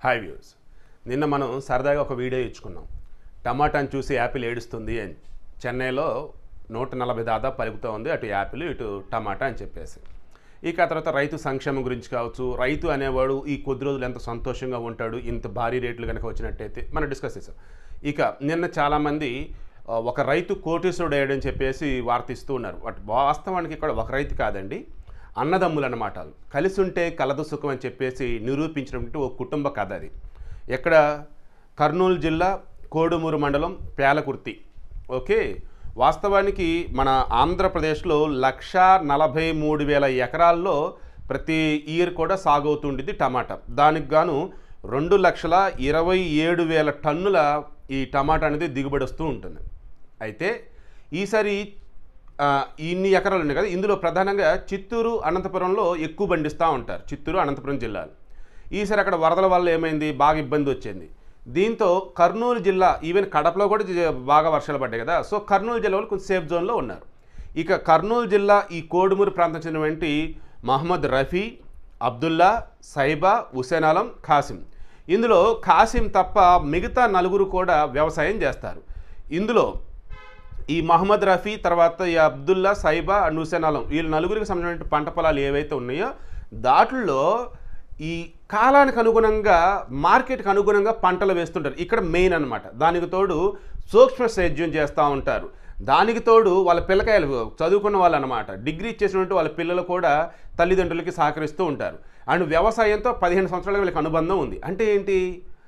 Hi views నిన్న మనం సరదాగా ఒక వీడియో ఇచ్చుకున్నాం టమాటాను చూసి యాపిల్ ఏడుస్తుంది అని చెన్నైలో నూట నలభై దాదాపు పలుకుతూ ఉంది అటు యాపిల్ ఇటు టమాటా అని చెప్పేసి ఇక ఆ తర్వాత రైతు సంక్షేమం గురించి కావచ్చు రైతు అనేవాడు ఈ కొద్ది రోజులు ఎంత సంతోషంగా ఉంటాడు ఇంత భారీ రేట్లు కనుక వచ్చినట్టయితే మనం డిస్కస్ చేసాం ఇక నిన్న చాలామంది ఆ, ఒక రైతు కోటీశ్వరుడు అయ్యాడని చెప్పేసి వార్త ఇస్తూ ఉన్నారు బట్ వాస్తవానికి ఇక్కడ ఒక రైతు కాదండి అన్నదమ్ములు అన్నమాట వాళ్ళు. కలిసి ఉంటే కలదు సుఖం అని చెప్పేసి నిరూపించినటువంటి ఒక కుటుంబ కథ అది ఎక్కడ కర్నూలు జిల్లా కోడుమూరు మండలం పేలకుర్తి ఓకే వాస్తవానికి మన ఆంధ్రప్రదేశ్లో లక్ష నలభై మూడు వేల ఎకరాల్లో ప్రతి ఇయర్ కూడా సాగవుతుండేది టమాటా దానికి గాను రెండు లక్షల ఇరవై ఏడు వేల టన్నుల ఈ టమాటా అనేది దిగుబడి వస్తూ ఉంటుంది అయితే ఈసారి ఆ, ఇన్ని ఎకరాలు ఉన్నాయి కదా ఇందులో ప్రధానంగా చిత్తూరు అనంతపురంలో ఎక్కువ పండిస్తూ ఉంటారు చిత్తూరు అనంతపురం జిల్లాలు ఈసారి అక్కడ వరదల వల్ల ఏమైంది బాగా ఇబ్బంది వచ్చింది దీంతో కర్నూలు జిల్లా ఈవెన్ కడపలో కూడా జ- బాగా వర్షాలు పడ్డాయి కదా సో కర్నూలు జిల్లా వాళ్ళు కొంచెం సేఫ్ జోన్లో ఉన్నారు ఇక కర్నూలు జిల్లా ఈ కోడుమూరు ప్రాంతం చెందినటువంటి మహమ్మద్ రఫీ అబ్దుల్లా సైబా హుసేన్ ఆలం ఖాసిం ఇందులో ఖాసిం తప్ప మిగతా నలుగురు కూడా వ్యవసాయం చేస్తారు ఇందులో ఈ మహమ్మద్ రఫీ తర్వాత ఈ అబ్దుల్లా సైబా అండ్ హుసేన్ ఆలం వీళ్ళు నలుగురికి సంబంధించిన పంట పొలాలు ఏవైతే ఉన్నాయో దాంట్లో ఈ కాలానికి అనుగుణంగా మార్కెట్కి అనుగుణంగా పంటలు వేస్తుంటారు ఇక్కడ మెయిన్ అన్నమాట దానికి తోడు సూక్ష్మ సేద్యం చేస్తూ ఉంటారు దానికి తోడు వాళ్ళ పిల్లకాయలు చదువుకున్న వాళ్ళు అనమాట డిగ్రీ ఇచ్చేసినట్టు వాళ్ళ పిల్లలు కూడా తల్లిదండ్రులకి సహకరిస్తూ ఉంటారు అండ్ వ్యవసాయంతో పదిహేను సంవత్సరాల వీళ్ళకి అనుబంధం ఉంది అంటే ఏంటి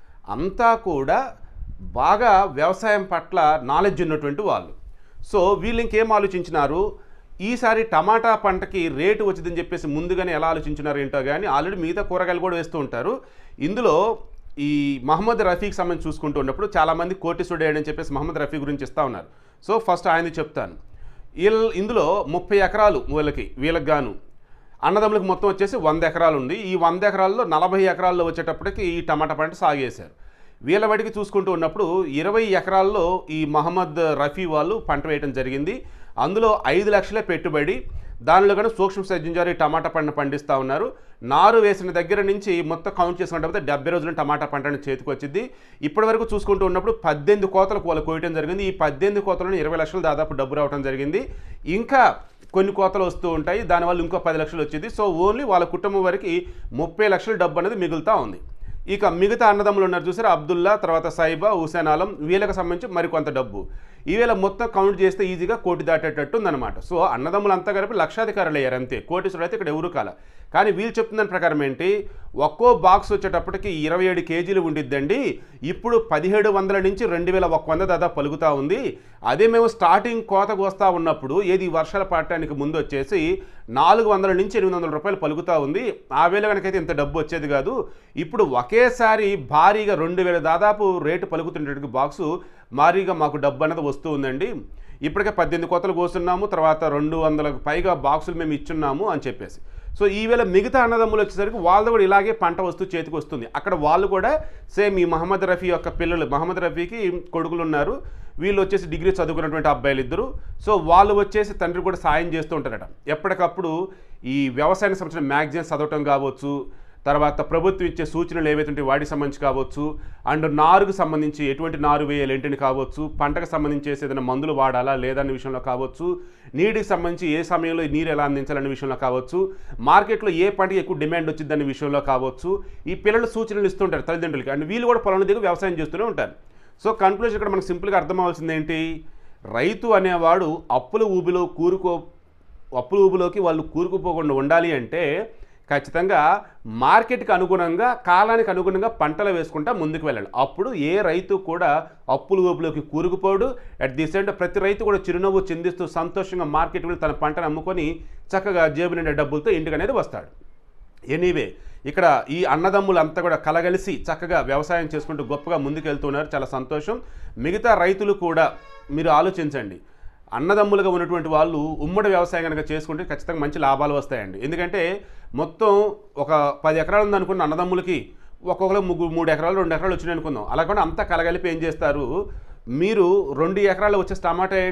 అంతా కూడా బాగా వ్యవసాయం పట్ల నాలెడ్జ్ ఉన్నటువంటి వాళ్ళు సో వీళ్ళు ఇంకేం ఆలోచించినారు ఈసారి టమాటా పంటకి రేటు వచ్చిందని చెప్పేసి ముందుగానే ఎలా ఆలోచించినారు ఏంటో కానీ ఆల్రెడీ మిగతా కూరగాయలు కూడా వేస్తూ ఉంటారు ఇందులో ఈ మహమ్మద్ రఫీకి సంబంధించి చూసుకుంటూ ఉన్నప్పుడు చాలామంది కోటిసుడు అని చెప్పేసి మహమ్మద్ రఫీ గురించి ఇస్తూ ఉన్నారు సో ఫస్ట్ ఆయనది చెప్తాను వీళ్ళ ఇందులో ముప్పై ఎకరాలు వీళ్ళకి వీళ్ళకి గాను అన్నదమ్ములకు మొత్తం వచ్చేసి వంద ఎకరాలు ఉంది ఈ వంద ఎకరాల్లో నలభై ఎకరాల్లో వచ్చేటప్పటికి ఈ టమాటా పంట సాగు చేశారు వీళ్ళ వాటికి చూసుకుంటూ ఉన్నప్పుడు ఇరవై ఎకరాల్లో ఈ మహమ్మద్ రఫీ వాళ్ళు పంట వేయడం జరిగింది అందులో ఐదు లక్షలే పెట్టుబడి దానిలో కానీ సూక్ష్మ సేద్యం ద్వారా ఈ టమాటా పంట పండిస్తూ ఉన్నారు నారు వేసిన దగ్గర నుంచి మొత్తం కౌంట్ చేసుకుంటే డెబ్బై రోజులు టమాటా పంట అనేది చేతికి వచ్చింది ఇప్పటి వరకు చూసుకుంటూ ఉన్నప్పుడు పద్దెనిమిది కోతలకు వాళ్ళు కోయటం జరిగింది ఈ పద్దెనిమిది కోతలను ఇరవై లక్షలు దాదాపు డబ్బు రావడం జరిగింది ఇంకా కొన్ని కోతలు వస్తూ ఉంటాయి దానివల్ల ఇంకో పది లక్షలు వచ్చింది సో ఓన్లీ వాళ్ళ కుటుంబం వరకు ముప్పై లక్షల డబ్బు అనేది మిగులుతూ ఉంది ఇక మిగతా అన్నదమ్ములు ఉన్నారు చూసారా అబ్దుల్లా తర్వాత సైబా హుసేన్ ఆలం వీళ్ళకి సంబంధించి మరికొంత డబ్బు ఈవేళ మొత్తం కౌంట్ చేస్తే ఈజీగా కోటి దాటేటట్టు ఉందన్నమాట సో అన్నదమ్ములు అంతా కలిపి లక్షాధికారులు అయ్యారు అంతే కోటీశ్వరుడు అయితే ఇక్కడ ఎవరు కాల కానీ వీళ్ళు చెప్తున్న ప్రకారం ఏంటి ఒక్కో బాక్స్ వచ్చేటప్పటికి ఇరవై ఏడు కేజీలు ఉండిద్దండి ఇప్పుడు పదిహేడు వందల నుంచి రెండు వేల ఒక్క వంద దాదాపు పలుకుతూ ఉంది అదే మేము స్టార్టింగ్ కోతకు వస్తూ ఉన్నప్పుడు ఏది ఈ వర్షాల పడటానికి ముందు వచ్చేసి నాలుగు వందల నుంచి ఎనిమిది వందల రూపాయలు పలుకుతూ ఉంది ఆ వేళ కనుకైతే ఇంత డబ్బు వచ్చేది కాదు ఇప్పుడు ఒకేసారి భారీగా రెండు వేల దాదాపు రేటు పలుకుతున్నటువంటి బాక్సు భారీగా మాకు డబ్బు అనేది వస్తూ ఉందండి ఇప్పటికే పద్దెనిమిది కోతలు కోస్తున్నాము తర్వాత రెండు వందలకు పైగా బాక్సులు మేము ఇచ్చున్నాము అని చెప్పేసి సో ఈవేళ మిగతా అన్నదమ్ములు వచ్చేసరికి వాళ్ళు కూడా ఇలాగే పంట వస్తూ చేతికి వస్తుంది అక్కడ వాళ్ళు కూడా సేమ్ ఈ మహమ్మద్ రఫీ యొక్క పిల్లలు మహమ్మద్ రఫీకి కొడుకులు ఉన్నారు వీళ్ళు వచ్చేసి డిగ్రీ చదువుకున్నటువంటి అబ్బాయిలు ఇద్దరు సో వాళ్ళు వచ్చేసి తండ్రి కూడా సాయం చేస్తూ ఉంటారట ఎప్పటికప్పుడు ఈ వ్యవసాయానికి సంబంధించిన మ్యాగజైన్స్ చదవటం కావచ్చు తర్వాత ప్రభుత్వం ఇచ్చే సూచనలు ఏవైతే ఉంటాయో వాటికి సంబంధించి కావచ్చు అండ్ నారుకు సంబంధించి ఎటువంటి నారు వేయాలి ఏంటని కావచ్చు పంటకు సంబంధించి చేసి ఏదైనా మందులు వాడాలా లేదన్న విషయంలో కావచ్చు నీటికి సంబంధించి ఏ సమయంలో ఈ నీరు ఎలా అందించాలనే విషయంలో కావచ్చు మార్కెట్లో ఏ పంటకి ఎక్కువ డిమాండ్ వచ్చిందనే విషయంలో కావచ్చు ఈ పిల్లలు సూచనలు ఇస్తుంటారు తల్లిదండ్రులకి అండ్ వీళ్ళు కూడా పొలం దిగు వ్యవసాయం చేస్తూనే ఉంటారు సో కన్క్లూజన్ ఇక్కడ మనకు సింపుల్గా అర్థం అవ్వాల్సింది ఏంటి రైతు అనేవాడు అప్పుల ఊబిలో కూరుకో అప్పుల ఊబిలోకి వాళ్ళు కూరుకుపోకుండా ఉండాలి అంటే ఖచ్చితంగా మార్కెట్కి అనుగుణంగా కాలానికి అనుగుణంగా పంటలు వేసుకుంటా ముందుకు వెళ్ళాలి అప్పుడు ఏ రైతు కూడా అప్పుల ఊబిలోకి కూరుకుపోడు అట్ ది సేమ్ ప్రతి రైతు కూడా చిరునవ్వు చిందిస్తూ సంతోషంగా మార్కెట్ వెళ్ళి తన పంటను అమ్ముకొని చక్కగా జేబు నిండా డబ్బులతో ఇంటికి అనేది వస్తాడు ఎనీవే ఇక్కడ ఈ అన్నదమ్ములు అంతా కూడా కలగలిసి చక్కగా వ్యవసాయం చేసుకుంటూ గొప్పగా ముందుకెళ్తున్నారు చాలా సంతోషం మిగతా రైతులు కూడా మీరు ఆలోచించండి అన్నదమ్ములుగా ఉన్నటువంటి వాళ్ళు ఉమ్మడి వ్యవసాయం కనుక చేసుకుంటే ఖచ్చితంగా మంచి లాభాలు వస్తాయండి ఎందుకంటే మొత్తం ఒక పది ఎకరాలు ఉందనుకున్న అన్నదమ్ములకి ఒక్కొక్కరు ముగ్గురు మూడు ఎకరాలు రెండు ఎకరాలు వచ్చినాయి అనుకుందాం అలా కూడా అంతా కలగలిపి ఏం చేస్తారు మీరు రెండు ఎకరాలు వచ్చేసి టమాటా వేయండి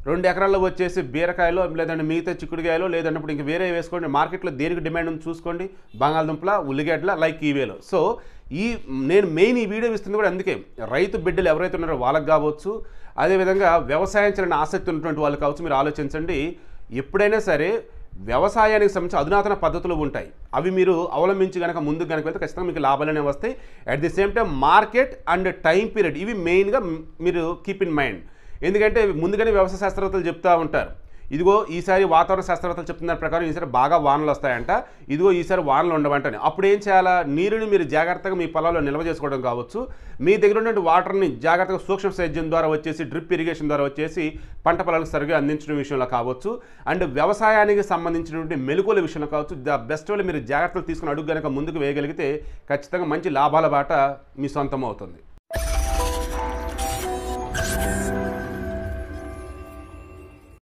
రెండు ఎకరాల్లో వచ్చేసి బీరకాయలో లేదంటే మిగతా చిక్కుడుకాయలో లేదంటే ఇప్పుడు ఇంక వేరే వేసుకోండి మార్కెట్లో దేనికి డిమాండ్ ఉంది చూసుకోండి బంగాళదుంపల ఉల్లిగడ్డల లైక్ ఈవేలో సో ఈ నేను మెయిన్ ఈ వీడియో ఇస్తుంది కూడా అందుకే రైతు బిడ్డలు ఎవరైతే ఉన్నారో వాళ్ళకి కావచ్చు అదేవిధంగా వ్యవసాయం చేయాలని ఆసక్తి ఉన్నటువంటి వాళ్ళు కావచ్చు మీరు ఆలోచించండి ఎప్పుడైనా సరే వ్యవసాయానికి సంబంధించి అధునాతన పద్ధతులు ఉంటాయి అవి మీరు అవలంబించి కనుక ముందుకు కనుక వెళ్తే ఖచ్చితంగా మీకు లాభాలనే వస్తాయి at the same time market and time period ఇవి మెయిన్గా మీరు కీప్ ఇన్ మైండ్ ఎందుకంటే ముందుగానే వ్యవసాయ శాస్త్రవేత్తలు చెప్తూ ఉంటారు ఇదిగో ఈసారి వాతావరణ శాస్త్రవేత్తలు చెప్తున్న ప్రకారం ఈసారి బాగా వానలు వస్తాయంట ఇదిగో ఈసారి వానలు ఉండవంటని అప్పుడు ఏం చేయాలా నీరుని మీరు జాగ్రత్తగా మీ పొలాల్లో నిల్వ చేసుకోవడం కావచ్చు మీ దగ్గర ఉన్నటువంటి వాటర్ని జాగ్రత్తగా సూక్ష్మ సేద్యం ద్వారా వచ్చేసి డ్రిప్ ఇరిగేషన్ ద్వారా వచ్చేసి పంట పొలాలకు సరిగ్గా అందించడం విషయంలో కావచ్చు అండ్ వ్యవసాయానికి సంబంధించినటువంటి మెలకువల విషయంలో కావచ్చు ద బెస్ట్ వాళ్ళు మీరు జాగ్రత్తలు తీసుకుని అడుగు కనుక ముందుకు వేయగలిగితే ఖచ్చితంగా మంచి లాభాల బాట మీ సొంతం అవుతుంది